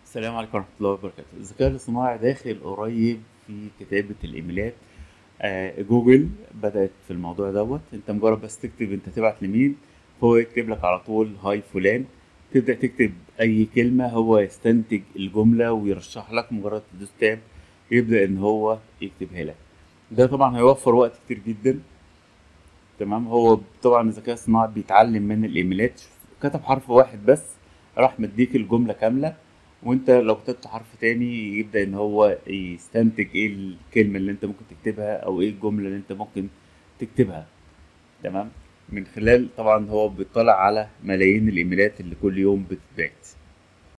السلام عليكم ورحمة الله وبركاته الذكاء الاصطناعي داخل قريب في كتابة الإيميلات آه جوجل بدأت في الموضوع دوت أنت مجرد بس تكتب أنت تبعت لمين فهو يكتب لك على طول هاي فلان تبدأ تكتب أي كلمة هو يستنتج الجملة ويرشح لك مجرد تدوس تاب يبدأ إن هو يكتبها لك ده طبعا هيوفر وقت كتير جدا تمام هو طبعا الذكاء الصناعي بيتعلم من الإيميلات كتب حرف واحد بس راح مديك الجملة كاملة وانت لو كتبت حرف تاني يبدأ ان هو يستنتج ايه الكلمة اللي انت ممكن تكتبها او ايه الجملة اللي انت ممكن تكتبها تمام من خلال طبعا هو بيطلع على ملايين الايميلات اللي كل يوم بتتبعت